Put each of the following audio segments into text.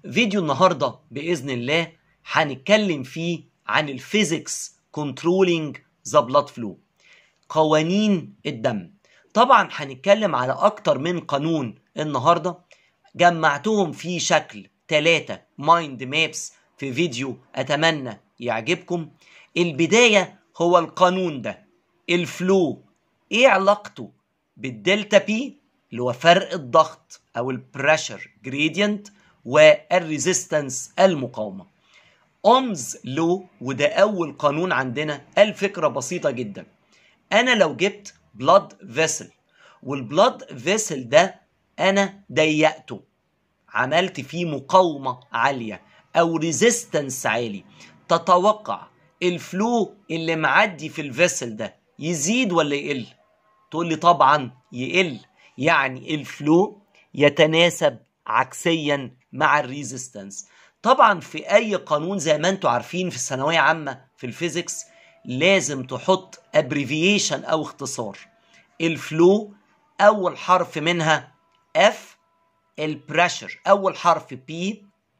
فيديو النهاردة بإذن الله هنتكلم فيه عن الفيزيكس كنترولينج ذا بلاد فلو قوانين الدم طبعا هنتكلم على أكتر من قانون النهاردة جمعتهم في شكل ثلاثة مايند مابس في فيديو أتمنى يعجبكم البداية هو القانون ده الفلو ايه علاقته بالدلتا بي اللي هو فرق الضغط او البريشر جريدينت والريزيستنس المقاومه اومز لو وده اول قانون عندنا الفكره بسيطه جدا انا لو جبت بلاد فيسل والبلاد فيسل ده انا ضيقته عملت فيه مقاومه عاليه او ريزيستنس عالي تتوقع الفلو اللي معدي في الفيسل ده يزيد ولا يقل تقول لي طبعا يقل يعني الفلو يتناسب عكسيا مع الريزيستنس طبعا في اي قانون زي ما انتم عارفين في الثانويه عامه في الفيزيكس لازم تحط ابريفيشن او اختصار الفلو اول حرف منها اف البريشر اول حرف بي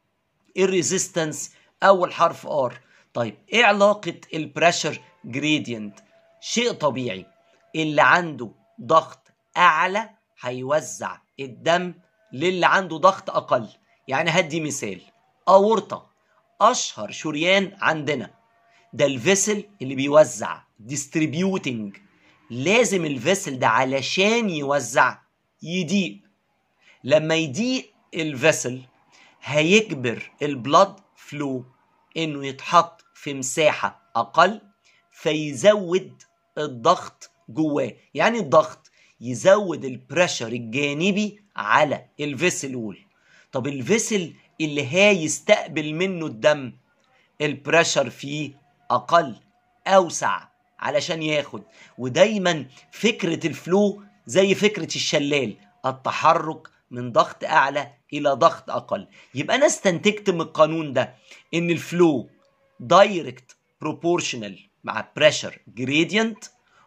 الريزيستنس اول حرف ار طيب ايه علاقه البريشر جريدينت شيء طبيعي اللي عنده ضغط اعلى هيوزع الدم للي عنده ضغط اقل يعني هدي مثال اورطه اشهر شريان عندنا ده الفيسل اللي بيوزع ديستريبيوتنج لازم الفيسل ده علشان يوزع يضيق لما يضيق الفيسل هيجبر البلاد فلو انه يتحط في مساحه اقل فيزود الضغط جواه يعني الضغط يزود البريشر الجانبي على الفيسل وول طب الفيسل اللي هيستقبل منه الدم البريشر فيه اقل اوسع علشان ياخد ودايما فكره الفلو زي فكره الشلال التحرك من ضغط اعلى الى ضغط اقل يبقى انا استنتجت من القانون ده ان الفلو دايركت بروبورشنال مع بريشر جريدينت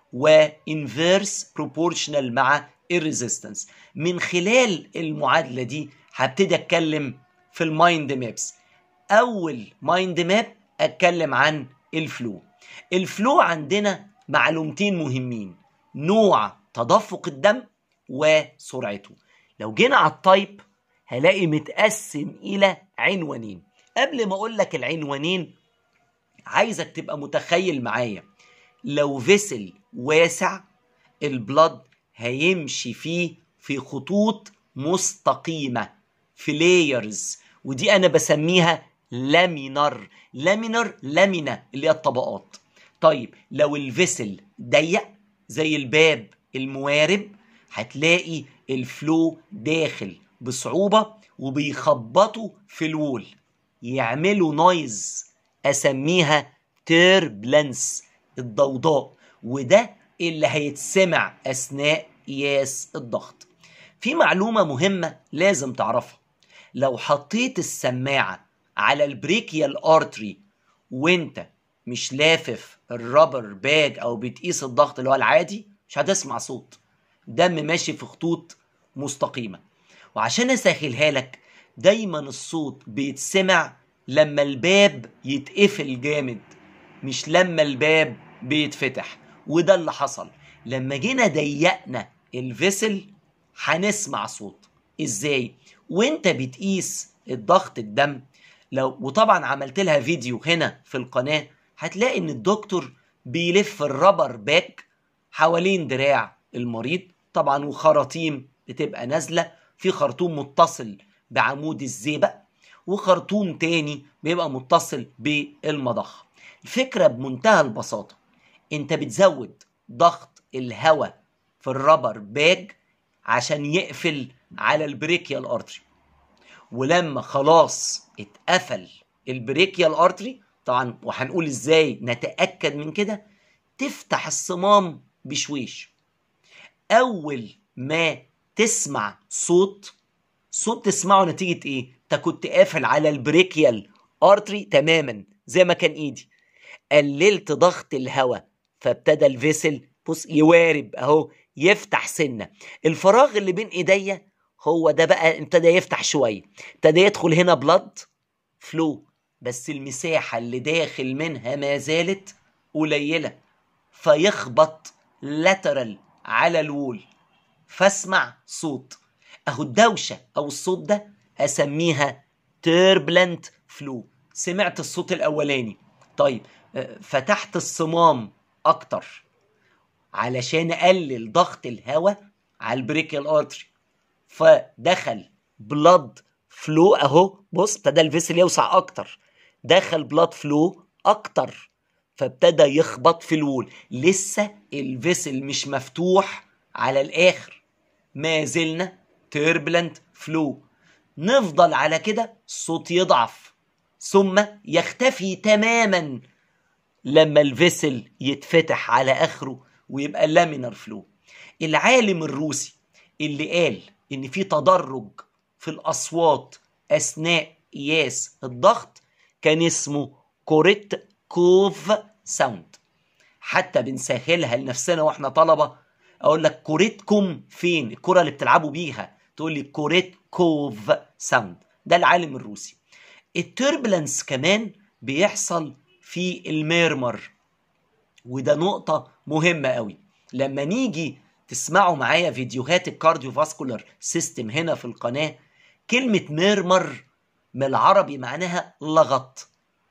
وانفيرس بروبورشنال مع الريزيستنس من خلال المعادله دي هبتدي اتكلم في المايند مابس اول مايند ماب اتكلم عن الفلو الفلو عندنا معلومتين مهمين نوع تدفق الدم وسرعته لو جينا على التايب هلاقي متقسم الى عنوانين قبل ما اقول لك العنوانين عايزك تبقى متخيل معايا لو فيسل واسع البلد هيمشي فيه في خطوط مستقيمة في لايرز ودي أنا بسميها لامينر لامينر لامينا اللي هي الطبقات طيب لو الفيسل ضيق زي الباب الموارب هتلاقي الفلو داخل بصعوبة وبيخبطوا في الوول يعملوا نويز أسميها تيربلنس الضوضاء وده اللي هيتسمع أثناء قياس الضغط في معلومة مهمة لازم تعرفها لو حطيت السماعة على البريكيال ارتري وانت مش لافف الرابر باج او بتقيس الضغط اللي هو العادي مش هتسمع صوت دم ماشي في خطوط مستقيمة وعشان اسهلها لك دايما الصوت بيتسمع لما الباب يتقفل جامد مش لما الباب بيتفتح وده اللي حصل لما جينا ضيقنا الفيسل هنسمع صوت ازاي وانت بتقيس الضغط الدم لو وطبعا عملت لها فيديو هنا في القناه هتلاقي ان الدكتور بيلف الرابر باك حوالين دراع المريض طبعا وخراطيم بتبقى نازله في خرطوم متصل بعمود الزئبق وخرطوم تاني بيبقى متصل بالمضخه الفكره بمنتهى البساطه انت بتزود ضغط الهواء في الرابر باج عشان يقفل على البريكيال ارتري ولما خلاص اتقفل البريكيال ارتري طبعا وهنقول ازاي نتاكد من كده تفتح الصمام بشويش اول ما تسمع صوت صوت تسمعه نتيجه ايه انت كنت قافل على البريكيال ارتري تماما زي ما كان ايدي قللت ضغط الهواء فابتدى الفيسل بص يوارب اهو يفتح سنه الفراغ اللي بين ايديا هو ده بقى ابتدى يفتح شويه ابتدى يدخل هنا بلاد فلو بس المساحه اللي داخل منها ما زالت قليله فيخبط لاترال على الوول فاسمع صوت اهو الدوشه او الصوت ده اسميها تيربلنت فلو سمعت الصوت الاولاني طيب فتحت الصمام اكتر علشان اقلل ضغط الهواء على البريكيال ارتري فدخل بلاد فلو اهو بص ابتدى الفيسل يوسع اكتر دخل بلاد فلو اكتر فابتدى يخبط في الوول لسه الفيسل مش مفتوح على الاخر ما زلنا تيربلنت فلو نفضل على كده الصوت يضعف ثم يختفي تماما لما الفيسل يتفتح على اخره ويبقى لامينر فلو العالم الروسي اللي قال ان في تدرج في الاصوات اثناء قياس الضغط كان اسمه كوريت كوف ساوند حتى بنسهلها لنفسنا واحنا طلبه اقول لك كوريتكم فين الكره اللي بتلعبوا بيها تقول لي كوريت كوف ساوند ده العالم الروسي التربلنس كمان بيحصل في الميرمر وده نقطة مهمة قوي لما نيجي تسمعوا معايا فيديوهات الكارديو فاسكولار سيستم هنا في القناة كلمة ميرمر من العربي معناها لغط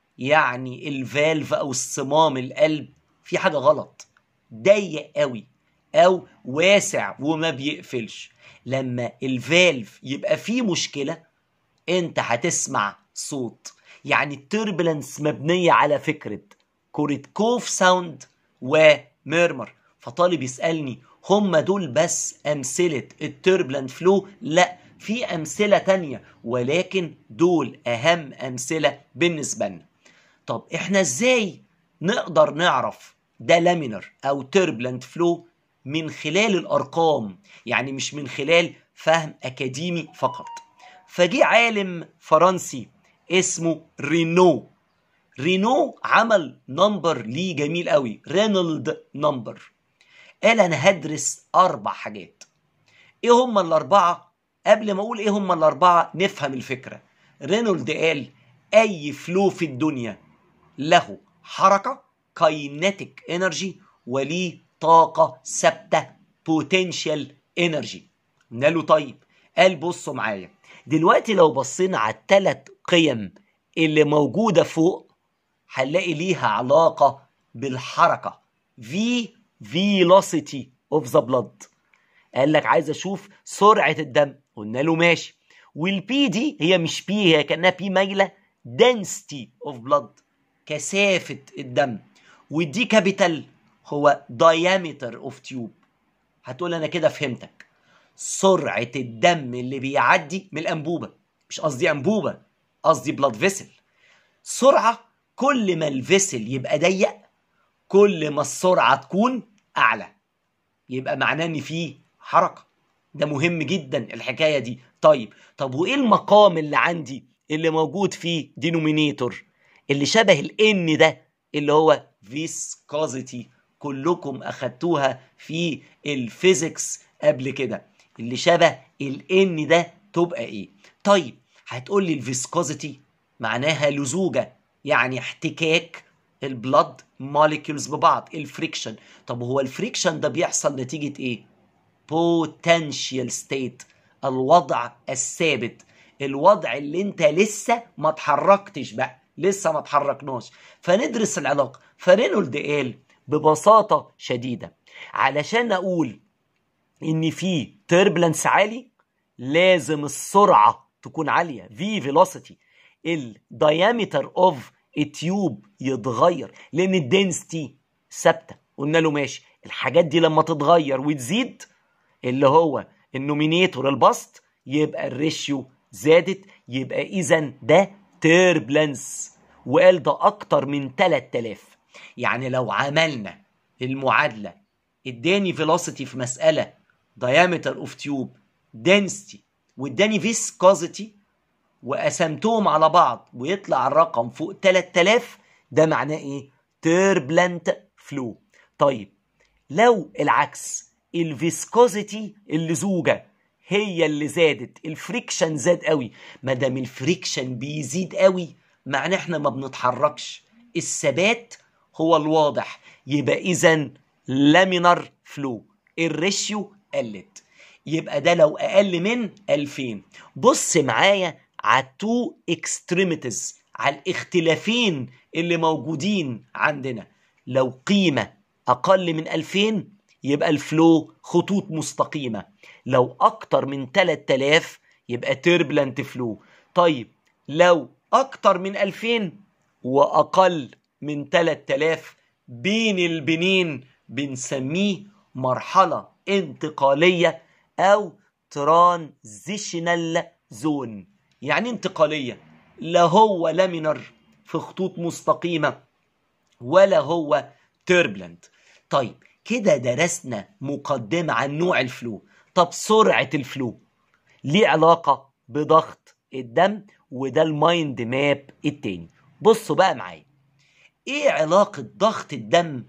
يعني الفالف او الصمام القلب في حاجة غلط ضيق قوي او واسع وما بيقفلش لما الفالف يبقى فيه مشكلة انت هتسمع صوت يعني التربلنس مبنية على فكرة كوريتكوف ساوند وميرمر فطالب يسألني هم دول بس أمثلة التربلنت فلو لا في أمثلة تانية ولكن دول أهم أمثلة بالنسبة لنا طب إحنا إزاي نقدر نعرف ده لامينر أو تربلنت فلو من خلال الأرقام يعني مش من خلال فهم أكاديمي فقط فجي عالم فرنسي اسمه رينو رينو عمل نمبر ليه جميل قوي رينولد نمبر قال انا هدرس اربع حاجات ايه هم الاربعه قبل ما اقول ايه هم الاربعه نفهم الفكره رينولد قال اي فلو في الدنيا له حركه كاينتيك انرجي وليه طاقه ثابته بوتنشال انرجي قلنا له طيب قال بصوا معايا دلوقتي لو بصينا على الثلاث قيم اللي موجوده فوق هنلاقي ليها علاقه بالحركه في velocity of the blood قال لك عايز اشوف سرعه الدم قلنا له ماشي والبي دي هي مش بي هي كانها بي مايله density of blood كثافه الدم والدي كابيتال هو diameter of tube هتقول انا كده فهمتك سرعه الدم اللي بيعدي من الانبوبه مش قصدي انبوبه قصدي بلاد فيسل سرعه كل ما الفيسل يبقى ضيق كل ما السرعه تكون اعلى يبقى معناه ان في حركه ده مهم جدا الحكايه دي طيب طب وايه المقام اللي عندي اللي موجود فيه دينومينيتور اللي شبه الان ده اللي هو فيسكوزيتي كلكم اخدتوها في الفيزيكس قبل كده اللي شبه الان ده تبقى ايه طيب هتقول لي الفيسكوزيتي معناها لزوجه يعني احتكاك البلد موليكيولز ببعض الفريكشن طب هو الفريكشن ده بيحصل نتيجه ايه potential state الوضع الثابت الوضع اللي انت لسه ما اتحركتش بقى لسه ما اتحركناش فندرس العلاقه فرينولد قال ببساطه شديده علشان اقول ان في تربلنس عالي لازم السرعه تكون عاليه في فيلوسيتي الدايمتر اوف التيوب يتغير لان الدنسيتي ثابته قلنا له ماشي الحاجات دي لما تتغير وتزيد اللي هو النومينيتور البسط يبقى الريشيو زادت يبقى اذا ده تيربلنس وقال ده اكتر من 3000 يعني لو عملنا المعادله اداني فيلوسيتي في مساله diameter اوف تيوب density واداني فيسكوزيتي وقسمتهم على بعض ويطلع الرقم فوق 3000 ده معناه ايه تيربلنت فلو طيب لو العكس الفيسكوزيتي اللزوجه هي اللي زادت الفريكشن زاد قوي ما دام الفريكشن بيزيد قوي معناه احنا ما بنتحركش الثبات هو الواضح يبقى اذا لامينر فلو الريشيو قلت يبقى ده لو اقل من 2000 بص معايا على التو اكستريميتيز على الاختلافين اللي موجودين عندنا لو قيمه اقل من 2000 يبقى الفلو خطوط مستقيمه لو اكتر من 3000 يبقى تيربلنت فلو طيب لو اكتر من 2000 واقل من 3000 بين البنين بنسميه مرحله انتقاليه او ترانزيشنال زون يعني انتقاليه لا هو لامينر في خطوط مستقيمه ولا هو تيربلنت طيب كده درسنا مقدمه عن نوع الفلو طب سرعه الفلو ليه علاقه بضغط الدم وده المايند ماب التاني بصوا بقى معايا ايه علاقه ضغط الدم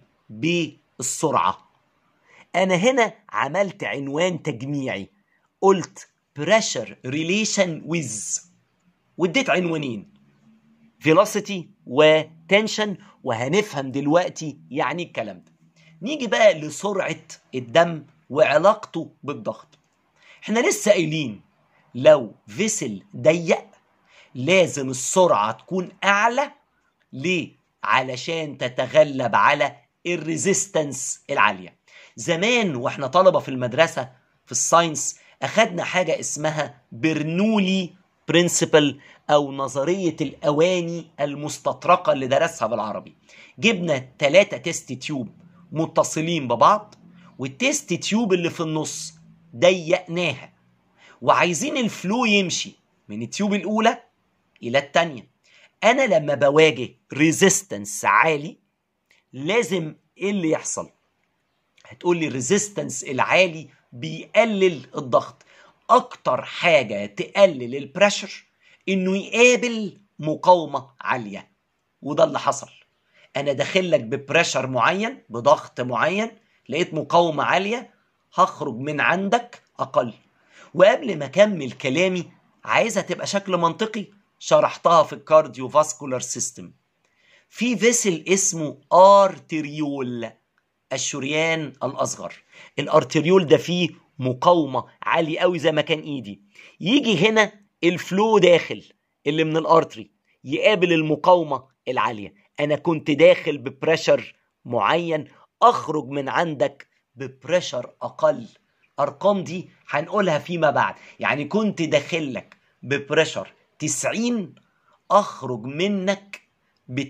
بالسرعه انا هنا عملت عنوان تجميعي قلت pressure relation with واديت عنوانين velocity وتنشن وهنفهم دلوقتي يعني الكلام ده نيجي بقى لسرعة الدم وعلاقته بالضغط احنا لسه قايلين لو فيسل ضيق لازم السرعة تكون أعلى ليه؟ علشان تتغلب على الريزيستنس العالية زمان واحنا طلبة في المدرسة في الساينس أخدنا حاجة اسمها برنولي برنسبل أو نظرية الأواني المستطرقة اللي درسها بالعربي جبنا ثلاثة تيست تيوب متصلين ببعض والتيست تيوب اللي في النص ضيقناها وعايزين الفلو يمشي من التيوب الأولى إلى التانية أنا لما بواجه ريزيستنس عالي لازم إيه اللي يحصل هتقول لي الريزيستنس العالي بيقلل الضغط اكتر حاجه تقلل البريشر انه يقابل مقاومه عاليه وده اللي حصل انا داخل لك ببريشر معين بضغط معين لقيت مقاومه عاليه هخرج من عندك اقل وقبل ما اكمل كلامي عايزها تبقى شكل منطقي شرحتها في الكارديو فاسكولار سيستم في فيسل اسمه ارتريول الشريان الاصغر الارتريول ده فيه مقاومه عالي قوي زي ما كان ايدي يجي هنا الفلو داخل اللي من الارتري يقابل المقاومه العاليه انا كنت داخل ببريشر معين اخرج من عندك ببريشر اقل ارقام دي هنقولها فيما بعد يعني كنت داخل لك ببريشر 90 اخرج منك ب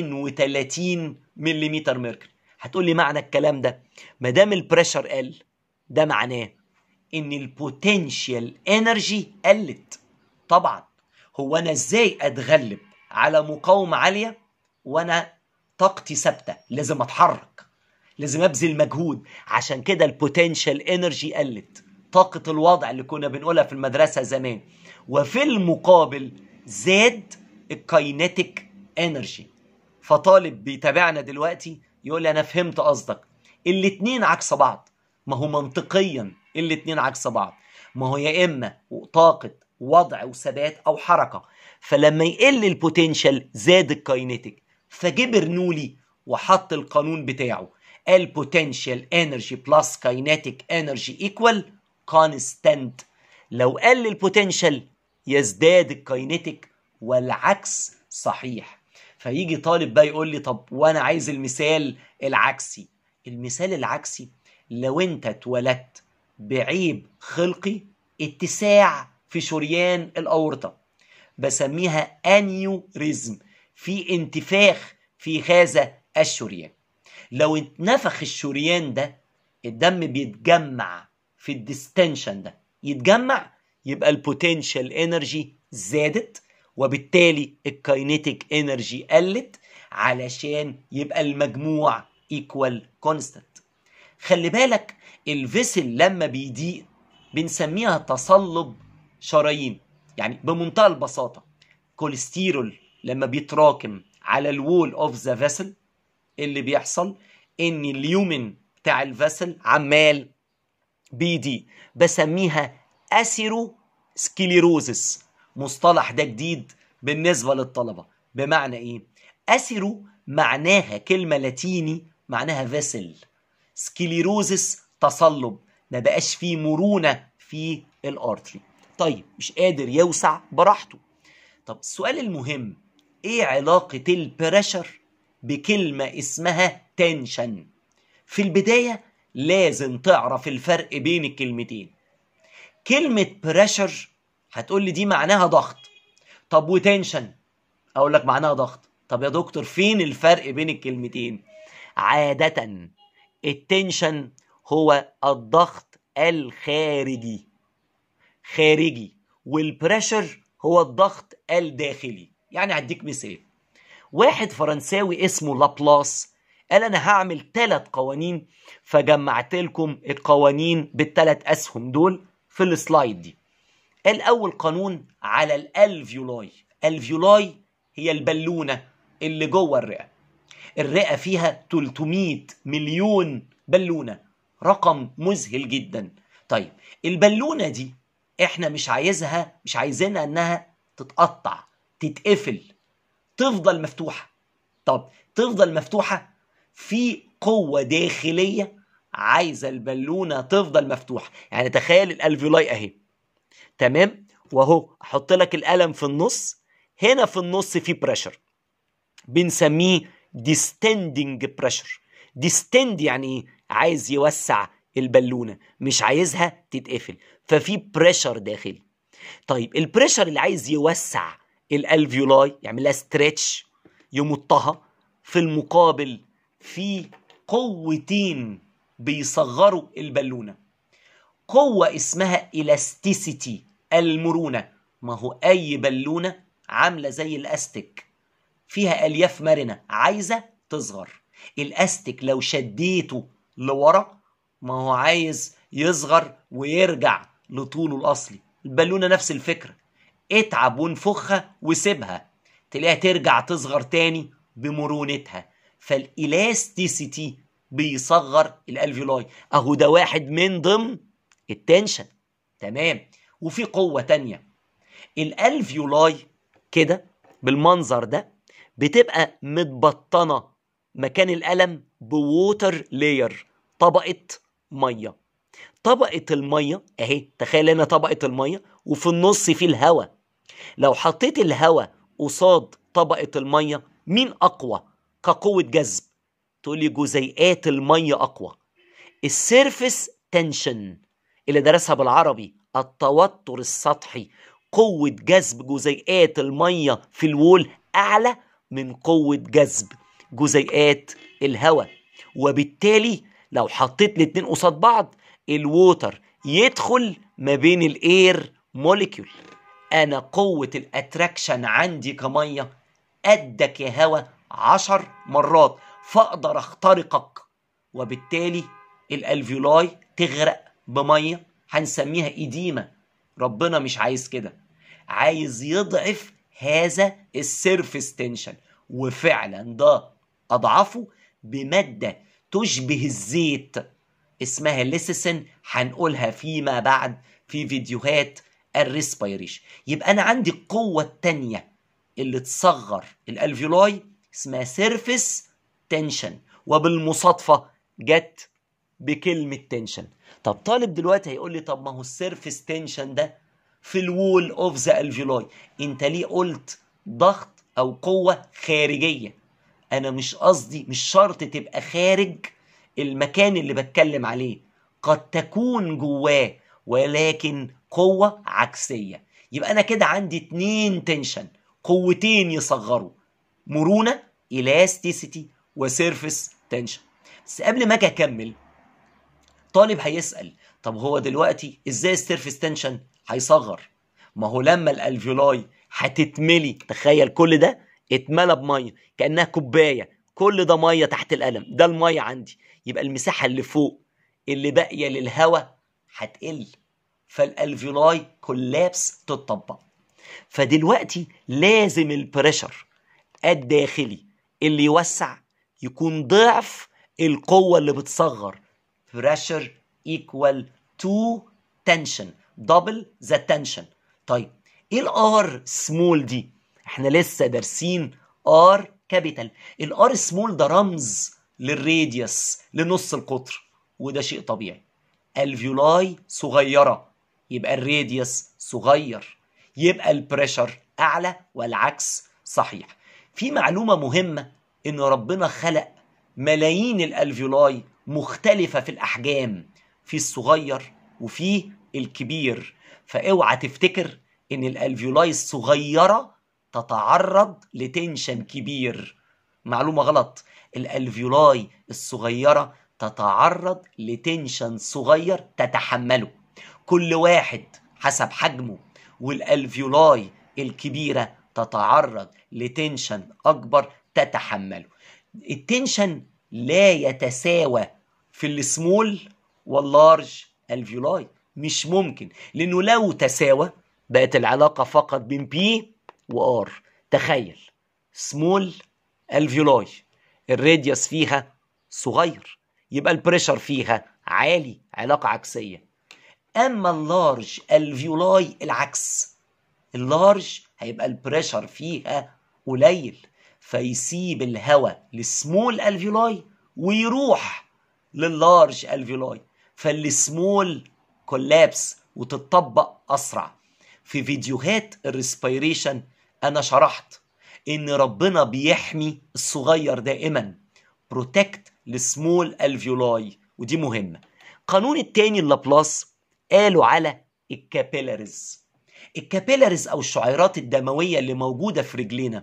32 ملم ميركوري هتقول لي معنى الكلام ده ما دام البريشر قل ده معناه ان البوتنشال انرجي قلت طبعا هو انا ازاي اتغلب على مقاومه عاليه وانا طاقتي ثابته لازم اتحرك لازم ابذل مجهود عشان كده البوتنشال انرجي قلت طاقه الوضع اللي كنا بنقولها في المدرسه زمان وفي المقابل زاد الكاينيتيك انرجي فطالب بيتابعنا دلوقتي يقول لي انا فهمت قصدك الاتنين عكس بعض ما هو منطقيا الاتنين عكس بعض ما هو يا اما طاقه وضع وثبات او حركه فلما يقل البوتنشال زاد الكاينيتيك فجه برنولي وحط القانون بتاعه قال بوتنشال انرجي بلس كاينيتيك انرجي ايكوال كونستانت لو قل البوتنشال يزداد الكاينيتيك والعكس صحيح فيجي طالب بقى يقول لي طب وانا عايز المثال العكسي المثال العكسي لو انت اتولدت بعيب خلقي اتساع في شريان الاورطه بسميها انيوريزم في انتفاخ في هذا الشريان لو اتنفخ الشريان ده الدم بيتجمع في الديستنشن ده يتجمع يبقى البوتنشال انرجي زادت وبالتالي الكاينيتيك انرجي قلت علشان يبقى المجموع ايكوال كونستانت خلي بالك الفيسل لما بيضيق بنسميها تصلب شرايين يعني بمنتهى البساطه كوليسترول لما بيتراكم على الوول اوف ذا فيسل اللي بيحصل ان اليومن بتاع الفيسل عمال بيضيق بسميها اسيرو سكليروزس مصطلح ده جديد بالنسبه للطلبه بمعنى ايه اسيرو معناها كلمه لاتيني معناها فيسل سكليروزس تصلب ما بقاش فيه مرونه في الارتري طيب مش قادر يوسع براحته طب السؤال المهم ايه علاقه البريشر بكلمه اسمها تنشن في البدايه لازم تعرف الفرق بين الكلمتين كلمه بريشر هتقول لي دي معناها ضغط طب وتنشن اقول لك معناها ضغط طب يا دكتور فين الفرق بين الكلمتين عاده التنشن هو الضغط الخارجي خارجي والبريشر هو الضغط الداخلي يعني هديك مثال واحد فرنساوي اسمه لابلاس قال انا هعمل ثلاث قوانين فجمعت لكم القوانين بالثلاث اسهم دول في السلايد دي الاول قانون على الالفيولاي الفيولاي هي البالونه اللي جوه الرئه الرئه فيها 300 مليون بالونه رقم مذهل جدا طيب البالونه دي احنا مش عايزها مش عايزينها انها تتقطع تتقفل تفضل مفتوحه طب تفضل مفتوحه في قوه داخليه عايزه البالونه تفضل مفتوحه يعني تخيل الالفيولاي اهي تمام واهو احط لك القلم في النص هنا في النص في بريشر بنسميه ديستندنج بريشر ديستند يعني ايه عايز يوسع البالونه مش عايزها تتقفل ففي بريشر داخلي طيب البريشر اللي عايز يوسع الالفيولاي يعملها ستريتش يمطها في المقابل في قوتين بيصغروا البالونه قوه اسمها الاستيسيتي المرونه ما هو اي بالونه عامله زي الاستيك فيها الياف مرنه عايزه تصغر الاستيك لو شديته لورا ما هو عايز يصغر ويرجع لطوله الاصلي البالونه نفس الفكره اتعب وانفخها وسيبها تلاقيها ترجع تصغر تاني بمرونتها فالالاستيسيتي بيصغر الالفيولاي اهو ده واحد من ضمن التنشن تمام وفي قوه تانية الالفيولاي كده بالمنظر ده بتبقى متبطنه مكان القلم بووتر لاير طبقه ميه طبقه الميه اهي تخيل هنا طبقه الميه وفي النص في الهواء لو حطيت الهواء قصاد طبقه الميه مين اقوى كقوه جذب تقول لي جزيئات الميه اقوى السيرفس تنشن اللي درسها بالعربي التوتر السطحي قوة جذب جزيئات المية في الوول أعلى من قوة جذب جزيئات الهواء وبالتالي لو حطيت الاتنين قصاد بعض الووتر يدخل ما بين الاير موليكيول انا قوة الاتراكشن عندي كمية قدك يا هوا عشر مرات فاقدر اخترقك وبالتالي الالفيولاي تغرق بمية هنسميها إديمة ربنا مش عايز كده عايز يضعف هذا السيرفس تنشن وفعلا ده أضعفه بمادة تشبه الزيت اسمها ليسيسن هنقولها فيما بعد في فيديوهات الريسبيريشن يبقى أنا عندي القوة التانية اللي تصغر الالفيولاي اسمها سيرفس تنشن وبالمصادفة جت بكلمة تنشن طب طالب دلوقتي هيقول لي طب ما هو السيرفس تنشن ده في الوول اوف ذا الفيولاي انت ليه قلت ضغط او قوة خارجية انا مش قصدي مش شرط تبقى خارج المكان اللي بتكلم عليه قد تكون جواه ولكن قوة عكسية يبقى انا كده عندي اتنين تنشن قوتين يصغروا مرونة الاستيسيتي وسيرفس تنشن بس قبل ما اجي اكمل طالب هيسأل طب هو دلوقتي ازاي السيرفس تنشن هيصغر ما هو لما الالفيولاي هتتملي تخيل كل ده اتملى بميه كانها كوبايه كل ده ميه تحت القلم ده الميه عندي يبقى المساحه اللي فوق اللي باقيه للهواء هتقل فالالفيولاي كولابس تتطبق فدلوقتي لازم البريشر الداخلي اللي يوسع يكون ضعف القوة اللي بتصغر pressure equal to tension دبل ذا تنشن طيب ايه الار سمول دي احنا لسه دارسين ار كابيتال الار سمول ده رمز للراديوس لنص القطر وده شيء طبيعي الفيولاي صغيره يبقى الراديوس صغير يبقى البريشر اعلى والعكس صحيح في معلومه مهمه ان ربنا خلق ملايين الالفيولاي مختلفه في الاحجام في الصغير وفي الكبير فاوعى تفتكر ان الالفيولاي الصغيره تتعرض لتنشن كبير معلومه غلط الالفيولاي الصغيره تتعرض لتنشن صغير تتحمله كل واحد حسب حجمه والالفيولاي الكبيره تتعرض لتنشن اكبر تتحمله التنشن لا يتساوى في السمول واللارج الفيولاي مش ممكن لانه لو تساوى بقت العلاقه فقط بين بي وار تخيل سمول الفيولاي الراديوس فيها صغير يبقى البريشر فيها عالي علاقه عكسيه اما اللارج الفيولاي العكس اللارج هيبقى البريشر فيها قليل فيسيب الهواء للسمول الفيولاي ويروح لللارج الفيولاي فالسمول كولابس وتطبق اسرع في فيديوهات الريسبيريشن انا شرحت ان ربنا بيحمي الصغير دائما بروتكت السمول الفيولاي ودي مهمه القانون التاني اللابلاس قالوا على الكابيلاريز الكابيلاريز او الشعيرات الدمويه اللي موجوده في رجلينا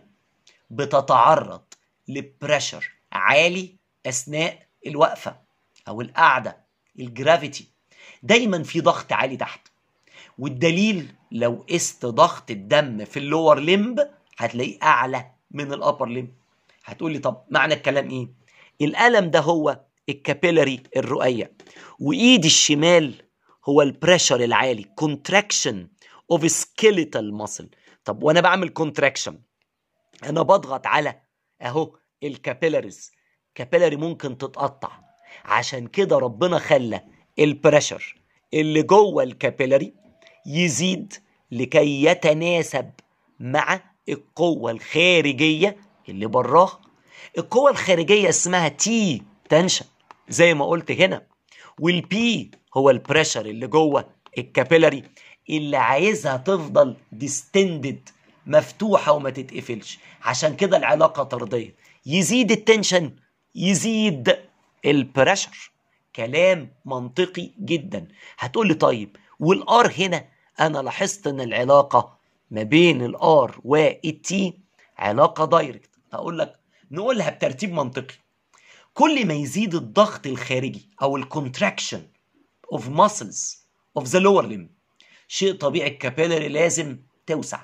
بتتعرض لبريشر عالي اثناء الوقفه او القعده الجرافيتي دايما في ضغط عالي تحت والدليل لو قست ضغط الدم في اللور ليمب هتلاقيه اعلى من الابر ليمب هتقول لي طب معنى الكلام ايه الالم ده هو الكابيلاري الرؤيه وايدي الشمال هو البريشر العالي كونتراكشن اوف سكيليتال ماسل طب وانا بعمل كونتراكشن انا بضغط على اهو الكابيلاريز كابيلاري ممكن تتقطع عشان كده ربنا خلى البريشر اللي جوه الكابيلاري يزيد لكي يتناسب مع القوة الخارجية اللي براها القوة الخارجية اسمها تي تنشن زي ما قلت هنا والبي هو البريشر اللي جوه الكابيلاري اللي عايزها تفضل ديستندد مفتوحة وما تتقفلش عشان كده العلاقة طردية يزيد التنشن يزيد البريشر كلام منطقي جدا هتقول لي طيب والار هنا انا لاحظت ان العلاقة ما بين الار والتي علاقة دايركت هقول لك نقولها بترتيب منطقي كل ما يزيد الضغط الخارجي او الكونتراكشن اوف muscles اوف ذا lower limb شيء طبيعي الكابيلاري لازم توسع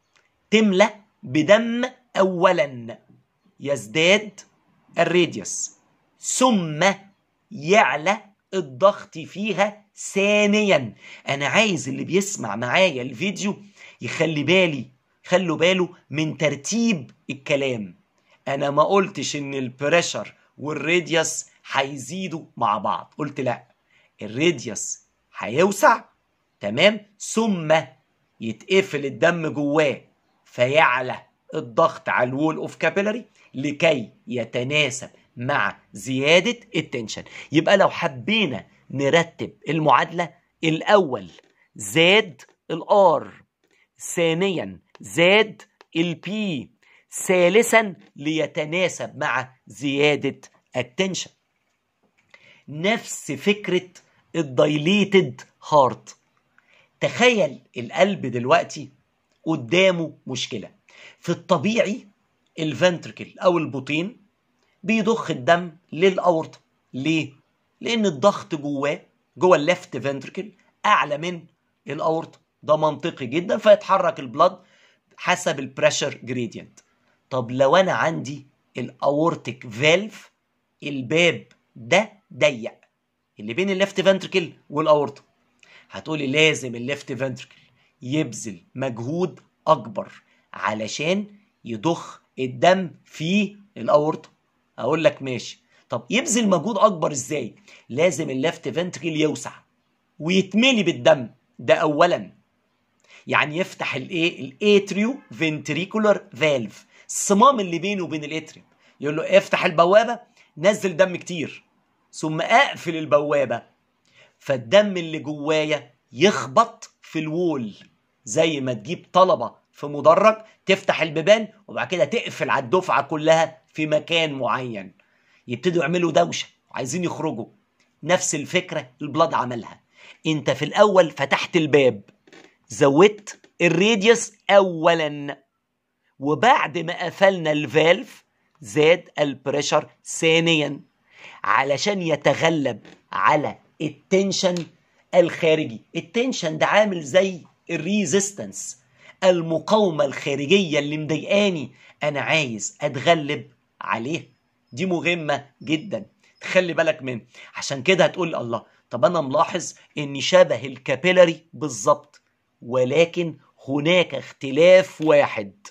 تملى بدم اولا يزداد الراديوس ثم يعلى الضغط فيها ثانيا انا عايز اللي بيسمع معايا الفيديو يخلي بالي خلوا باله من ترتيب الكلام انا ما قلتش ان البريشر والراديوس هيزيدوا مع بعض قلت لا الراديوس هيوسع تمام ثم يتقفل الدم جواه فيعلى الضغط على الوول اوف كابيلاري لكي يتناسب مع زيادة التنشن يبقى لو حبينا نرتب المعادلة الأول زاد الآر ثانيا زاد البي ثالثا ليتناسب مع زيادة التنشن نفس فكرة الدايليتد هارت تخيل القلب دلوقتي قدامه مشكلة في الطبيعي الفنتركل أو البطين بيضخ الدم للأورطة ليه؟ لأن الضغط جواه جوه الليفت فنتركل أعلى من الأورطة ده منطقي جدا فيتحرك البلد حسب البريشر جريدينت طب لو أنا عندي الأورتيك فالف الباب ده ضيق اللي بين الليفت فنتركل والأورطة هتقولي لازم الليفت فنتركل يبذل مجهود أكبر علشان يضخ الدم في الأورطة اقول لك ماشي طب يبذل مجهود اكبر ازاي لازم الليفت فنتريل يوسع ويتملي بالدم ده اولا يعني يفتح الايه الاتريو فنتريكولار فالف الصمام اللي بينه وبين الاتريوم يقول له افتح البوابه نزل دم كتير ثم اقفل البوابه فالدم اللي جوايا يخبط في الوول زي ما تجيب طلبه في مدرج تفتح البيبان وبعد كده تقفل على الدفعه كلها في مكان معين يبتدوا يعملوا دوشه وعايزين يخرجوا نفس الفكره البلاد عملها انت في الاول فتحت الباب زودت الراديوس اولا وبعد ما قفلنا الفالف زاد البريشر ثانيا علشان يتغلب على التنشن الخارجي التنشن ده عامل زي الريزيستنس المقاومة الخارجية اللي مضايقاني أنا عايز أتغلب عليها دي مهمة جدا تخلي بالك من عشان كده هتقول الله طب أنا ملاحظ إن شبه الكابيلاري بالظبط ولكن هناك اختلاف واحد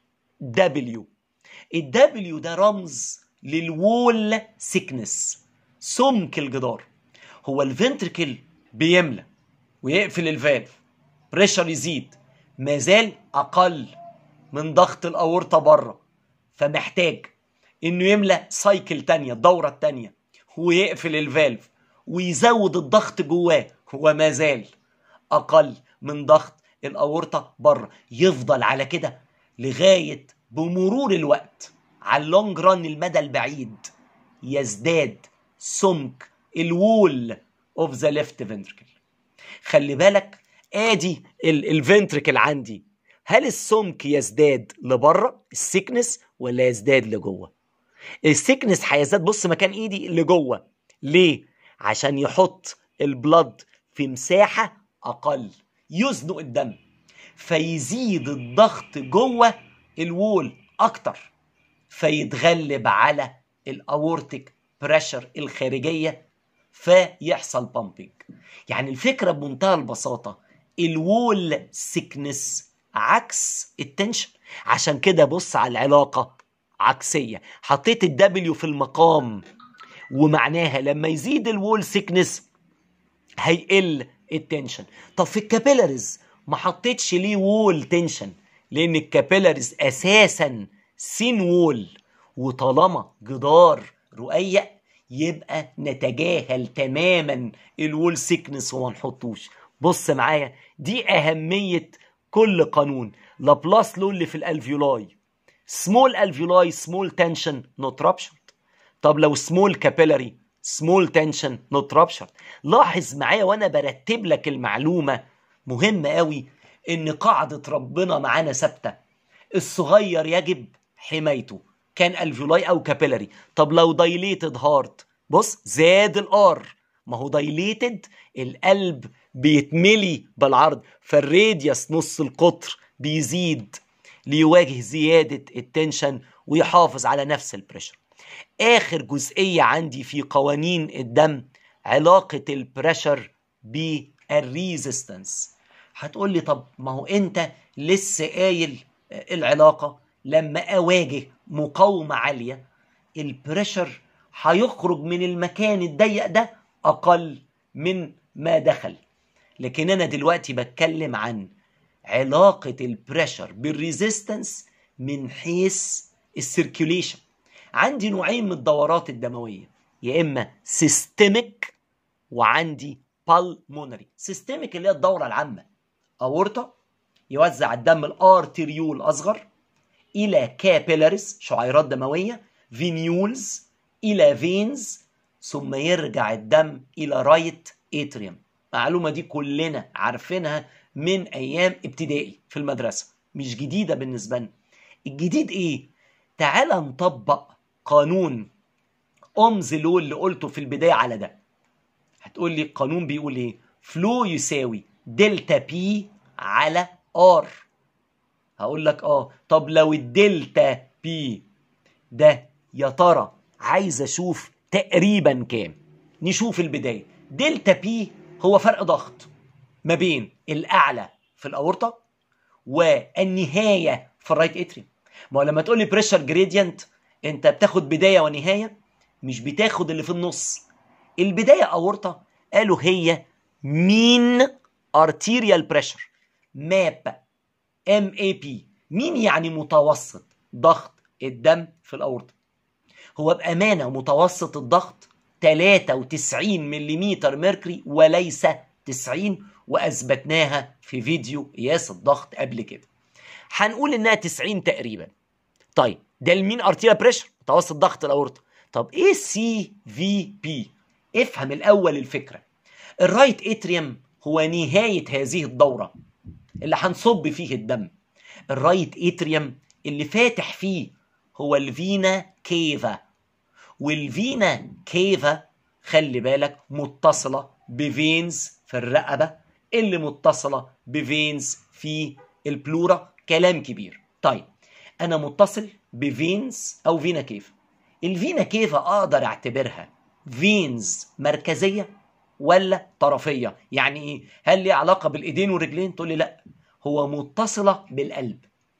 W الدبليو ده رمز للوول سيكنس سمك الجدار هو الفنتركل بيملى ويقفل الفالف بريشر يزيد ما زال اقل من ضغط الاورطه بره فمحتاج انه يملى سايكل تانية الدوره التانية ويقفل الفالف ويزود الضغط جواه هو ما زال اقل من ضغط الاورطه بره يفضل على كده لغايه بمرور الوقت على اللونج ران المدى البعيد يزداد سمك الوول اوف ذا ليفت فنتركل خلي بالك ادي الفنتركل عندي هل السمك يزداد لبره السيكنس ولا يزداد لجوه السيكنس هيزداد بص مكان ايدي لجوه ليه عشان يحط البلد في مساحه اقل يزنق الدم فيزيد الضغط جوه الوول اكتر فيتغلب على الاورتيك بريشر الخارجيه فيحصل بامبنج يعني الفكره بمنتهى البساطه الوول سيكنس عكس التنشن عشان كده بص على العلاقه عكسيه حطيت الدبليو في المقام ومعناها لما يزيد الوول سيكنس هيقل التنشن طب في الكابيلاريز ما حطيتش ليه وول تنشن لان الكابيلاريز اساسا سين وول وطالما جدار رقيق يبقى نتجاهل تماما الوول سيكنس وما نحطوش بص معايا دي اهميه كل قانون لابلاس لو اللي في الالفيولاي سمول الفيولاي سمول تنشن نوت رابشرد طب لو سمول كابيلاري سمول تنشن نوت رابشرد لاحظ معايا وانا برتب لك المعلومه مهمه قوي ان قاعده ربنا معانا ثابته الصغير يجب حمايته كان الفيولاي او كابيلاري طب لو دايليتد هارت بص زاد الار ما هو دايليتد القلب بيتملي بالعرض فالراديوس نص القطر بيزيد ليواجه زيادة التنشن ويحافظ على نفس البريشر آخر جزئية عندي في قوانين الدم علاقة البريشر بالريزيستنس هتقول لي طب ما هو انت لسه قايل العلاقة لما اواجه مقاومة عالية البريشر هيخرج من المكان الضيق ده اقل من ما دخل لكن انا دلوقتي بتكلم عن علاقة البريشر بالريزيستنس من حيث السيركيوليشن عندي نوعين من الدورات الدموية يا اما سيستميك وعندي بالمونري سيستميك اللي هي الدورة العامة اورطة يوزع الدم الارتريول اصغر الى كابيلاريز شعيرات دمويه فينيولز الى فينز ثم يرجع الدم الى رايت اتريوم المعلومه دي كلنا عارفينها من ايام ابتدائي في المدرسه مش جديده بالنسبه لنا الجديد ايه تعال نطبق قانون امز لو اللي قلته في البدايه على ده هتقول لي القانون بيقول ايه فلو يساوي دلتا بي على ار هقول لك اه طب لو الدلتا بي ده يا ترى عايز اشوف تقريبا كام نشوف البدايه دلتا بي هو فرق ضغط ما بين الاعلى في الاورطه والنهايه في الرايت اتريوم ما هو لما تقول لي بريشر جريدينت انت بتاخد بدايه ونهايه مش بتاخد اللي في النص البدايه اورطه قالوا هي مين arterial pressure ماب ام اي بي مين يعني متوسط ضغط الدم في الاورطه هو بامانه متوسط الضغط 93 ملم ميركوري وليس 90 واثبتناها في فيديو قياس الضغط قبل كده هنقول انها 90 تقريبا طيب ده المين ارتيريال بريشر متوسط ضغط الاورطه طب ايه سي في بي افهم الاول الفكره الرايت اتريوم هو نهايه هذه الدوره اللي هنصب فيه الدم الرايت اتريوم اللي فاتح فيه هو الفينا كيفا والفينا كيفا خلي بالك متصله بفينز في الرقبه اللي متصله بفينز في البلورا كلام كبير طيب انا متصل بفينز او فينا كيفا الفينا كيفا اقدر اعتبرها فينز مركزيه ولا طرفيه يعني ايه هل ليه علاقه بالايدين والرجلين تقول لي لا هو متصله بالقلب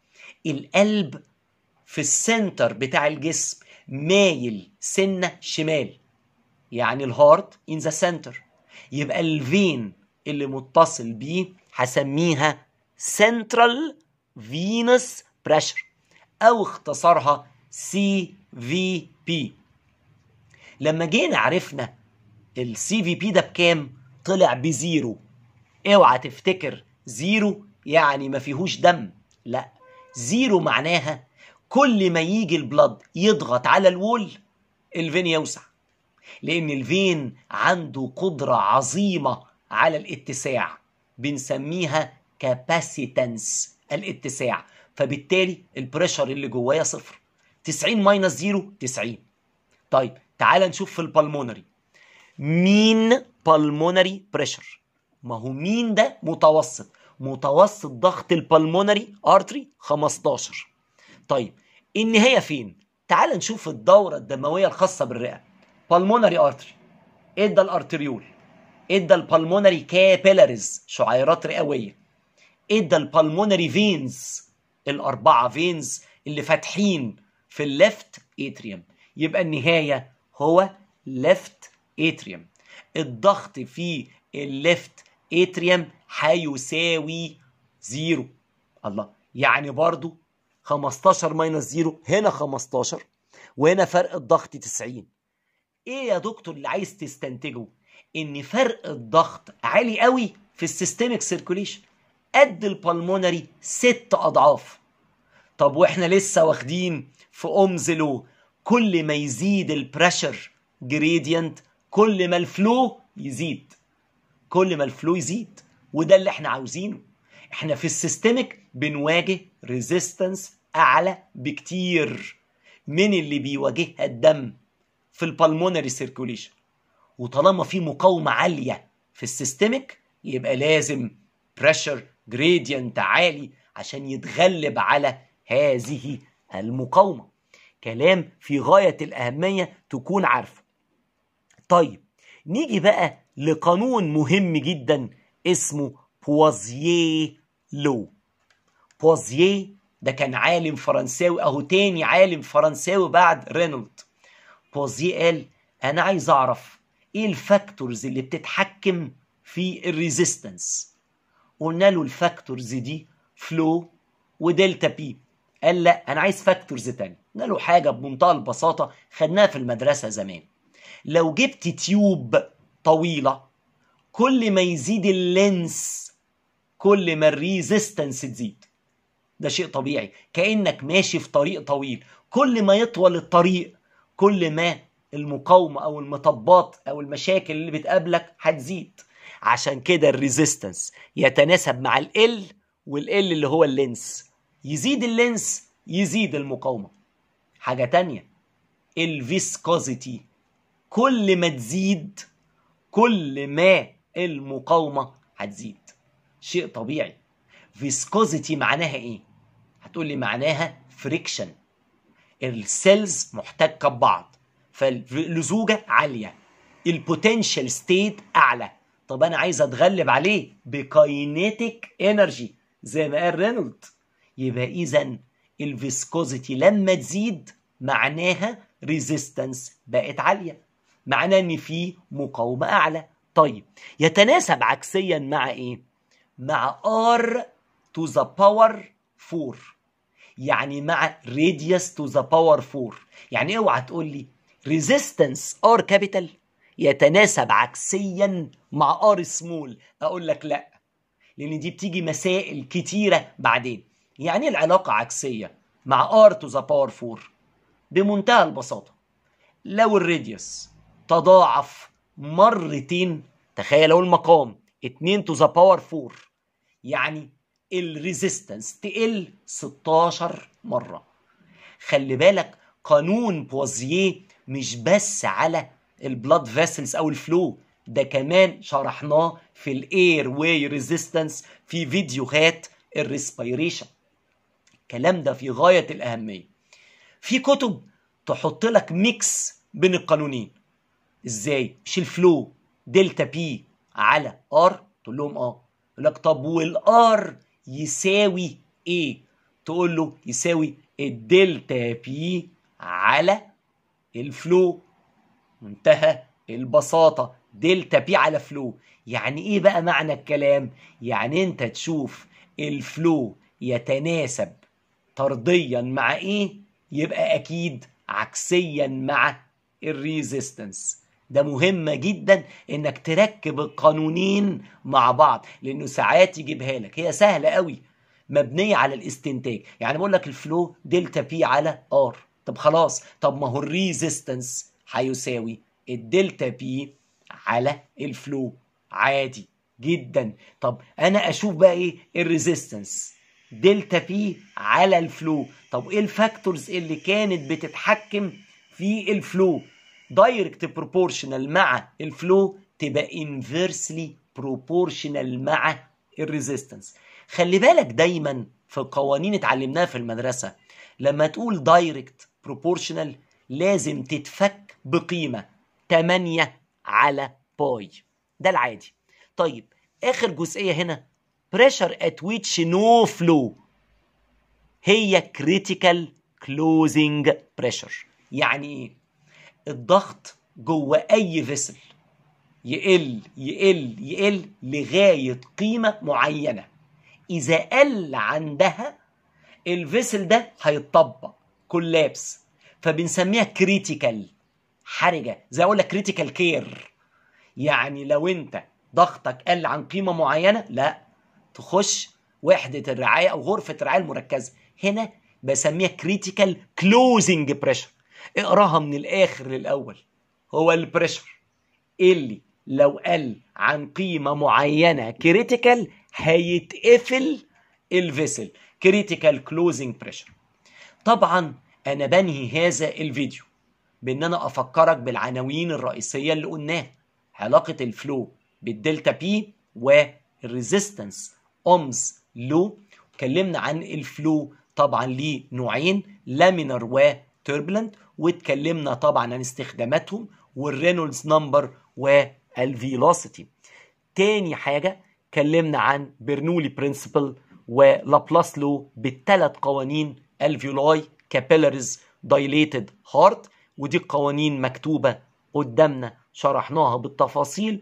القلب في السنتر بتاع الجسم مايل سنه شمال يعني الهارت ان ذا سنتر يبقى الفين اللي متصل بيه هسميها سنترال فينس بريشر او اختصارها سي في بي لما جينا عرفنا السي في بي ده بكام طلع بزيرو اوعى تفتكر زيرو يعني ما فيهوش دم لا زيرو معناها كل ما يجي البلد يضغط على الوول الفين يوسع لان الفين عنده قدرة عظيمة على الاتساع بنسميها كاباسيتنس الاتساع فبالتالي البريشر اللي جوايا صفر 90 ماينس 0 90 طيب تعال نشوف في البلمونري مين بالمونري بريشر ما هو مين ده متوسط متوسط ضغط البلمونري ارتري 15 طيب النهايه فين تعال نشوف الدوره الدمويه الخاصه بالرئه بالمونري ارتري ادى الارتريول ادى البلمونري كابيلاريز شعيرات رئويه ادى البلمونري فينز الاربعه فينز اللي فاتحين في الليفت اتريوم يبقى النهايه هو ليفت اتريوم الضغط في الليفت اتريوم هيساوي زيرو الله يعني برضو 15 ماينس زيرو هنا 15 وهنا فرق الضغط 90 ايه يا دكتور اللي عايز تستنتجه ان فرق الضغط عالي قوي في السيستميك سيركوليشن قد البلمونري ست اضعاف طب واحنا لسه واخدين في اومزلو كل ما يزيد البريشر جريدينت كل ما الفلو يزيد كل ما الفلو يزيد وده اللي احنا عاوزينه احنا في السيستميك بنواجه ريزيستنس اعلى بكتير من اللي بيواجهها الدم في البلمونري سيركوليشن وطالما في مقاومه عاليه في السيستميك يبقى لازم بريشر جريدينت عالي عشان يتغلب على هذه المقاومه كلام في غايه الاهميه تكون عارفه طيب نيجي بقى لقانون مهم جدا اسمه بوازيه لو بوازيه ده كان عالم فرنساوي اهو تاني عالم فرنساوي بعد رينولد بوازيه قال انا عايز اعرف ايه الفاكتورز اللي بتتحكم في الريزيستنس قلنا له الفاكتورز دي فلو ودلتا بي قال لا انا عايز فاكتورز تاني قلنا له حاجه بمنتهى البساطه خدناها في المدرسه زمان لو جبت تيوب طويله كل ما يزيد اللينس كل ما الريزيستنس تزيد ده شيء طبيعي كانك ماشي في طريق طويل كل ما يطول الطريق كل ما المقاومه او المطبات او المشاكل اللي بتقابلك هتزيد عشان كده الريزيستنس يتناسب مع ال والال اللي هو اللينس يزيد اللينس يزيد المقاومه حاجه تانية الفيسكوزيتي كل ما تزيد كل ما المقاومه هتزيد شيء طبيعي فيسكوزيتي معناها ايه هتقول لي معناها فريكشن السيلز محتكه ببعض فاللزوجه عاليه البوتنشال ستيت اعلى طب انا عايز اتغلب عليه بكاينيتيك انرجي زي ما قال رينولد يبقى اذا الفيسكوزيتي لما تزيد معناها ريزيستنس بقت عاليه معناه ان في مقاومه اعلى طيب يتناسب عكسيا مع ايه مع r to the power 4 يعني مع radius to the power 4 يعني اوعى تقول لي resistance r capital يتناسب عكسيا مع r small اقول لك لا لان دي بتيجي مسائل كتيره بعدين يعني ايه العلاقه عكسيه مع r to the power 4 بمنتهى البساطه لو الراديوس تضاعف مرتين تخيلوا المقام 2 to the power 4 يعني الريزيستنس تقل 16 مرة خلي بالك قانون بوازيه مش بس على البلاد فيسلز او الفلو ده كمان شرحناه في الاير واي ريزيستنس في فيديوهات الريسبيريشن الكلام ده في غاية الأهمية في كتب تحط لك ميكس بين القانونين ازاي مش الفلو دلتا بي على ار تقول لهم اه يقول لك طب والار يساوي ايه تقول له يساوي الدلتا بي على الفلو منتهى البساطة دلتا بي على فلو يعني ايه بقى معنى الكلام يعني انت تشوف الفلو يتناسب طرديا مع ايه يبقى اكيد عكسيا مع الريزيستنس ده مهمة جدا انك تركب القانونين مع بعض لانه ساعات يجيبها لك هي سهلة قوي مبنية على الاستنتاج يعني بقول لك الفلو دلتا بي على ار طب خلاص طب ما هو الريزيستنس هيساوي الدلتا بي على الفلو عادي جدا طب انا اشوف بقى ايه الريزيستنس دلتا بي على الفلو طب ايه الفاكتورز اللي كانت بتتحكم في الفلو دايركت بروبورشنال مع الفلو تبقى انفيرسلي بروبورشنال مع الريزيستنس خلي بالك دايما في القوانين اتعلمناها في المدرسه لما تقول دايركت بروبورشنال لازم تتفك بقيمه 8 على باي ده العادي طيب اخر جزئيه هنا pressure at which no flow هي critical closing pressure يعني ايه الضغط جوه اي فيسل يقل يقل يقل لغايه قيمه معينه اذا قل عندها الفيسل ده هيتطبق كولابس فبنسميها كريتيكال حرجه زي اقول لك كريتيكال كير يعني لو انت ضغطك قل عن قيمه معينه لا تخش وحده الرعايه او غرفه الرعايه المركزه هنا بسميها كريتيكال كلوزنج بريشر اقراها من الاخر للاول هو البريشر اللي لو قل عن قيمه معينه كريتيكال هيتقفل الفيسل كريتيكال كلوزنج بريشر طبعا انا بنهي هذا الفيديو بان انا افكرك بالعناوين الرئيسيه اللي قلناها علاقه الفلو بالدلتا بي والريزيستنس اومز لو اتكلمنا عن الفلو طبعا ليه نوعين لامينر وتوربulent واتكلمنا طبعا عن استخداماتهم والرينولدز نمبر والفيلوسيتي تاني حاجه اتكلمنا عن برنولي برنسبل ولابلاس لو بالثلاث قوانين الفيولاي كابيلاريز دايليتد هارت ودي القوانين مكتوبه قدامنا شرحناها بالتفاصيل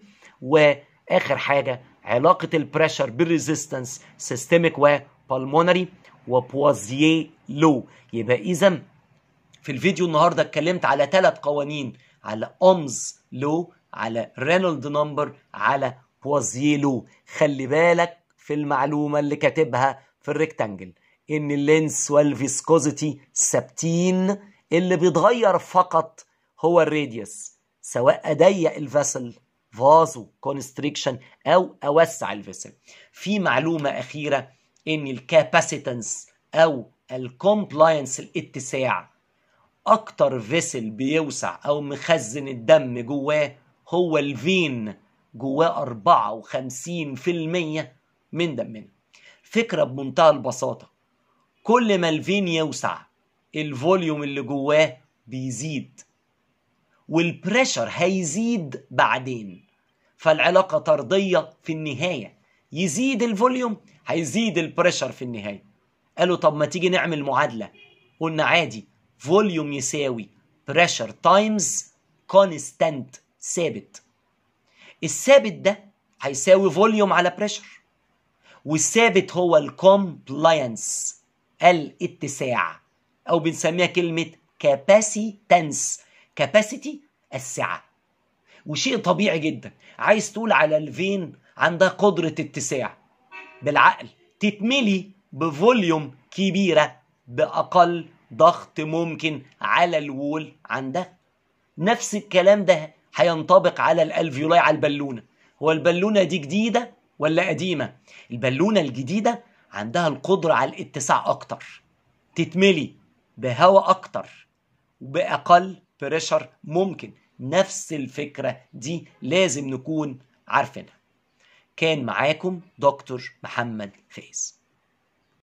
واخر حاجه علاقه البريشر بالريزيستنس سيستميك وبالمونري وبوازيه لو يبقى اذا في الفيديو النهارده اتكلمت على ثلاث قوانين على اومز لو على رينولد نمبر على بوازيه لو خلي بالك في المعلومه اللي كاتبها في الريكتانجل ان اللينس والفيسكوزيتي ثابتين اللي بيتغير فقط هو الراديوس سواء اضيق الفاسل فازو كونستريكشن او اوسع الفيسل في معلومه اخيره ان الكاباسيتنس او الكومبلاينس الاتساع اكتر فيسل بيوسع او مخزن الدم جواه هو الفين جواه 54% من دمنا فكرة بمنتهى البساطة كل ما الفين يوسع الفوليوم اللي جواه بيزيد والبريشر هيزيد بعدين فالعلاقة طردية في النهاية يزيد الفوليوم هيزيد البريشر في النهاية قالوا طب ما تيجي نعمل معادلة قلنا عادي فوليوم يساوي بريشر تايمز كونستانت ثابت الثابت ده هيساوي فوليوم على بريشر والثابت هو الكومبلاينس الاتساع او بنسميها كلمه كاباسيتنس كاباسيتي السعه وشيء طبيعي جدا عايز تقول على الفين عندها قدره اتساع بالعقل تتملي بفوليوم كبيره باقل ضغط ممكن على الوول عندها نفس الكلام ده هينطبق على الالفيولاي على البالونه هو البالونه دي جديده ولا قديمه البالونه الجديده عندها القدره على الاتساع اكتر تتملي بهواء اكتر وباقل بريشر ممكن نفس الفكره دي لازم نكون عارفينها كان معاكم دكتور محمد فايز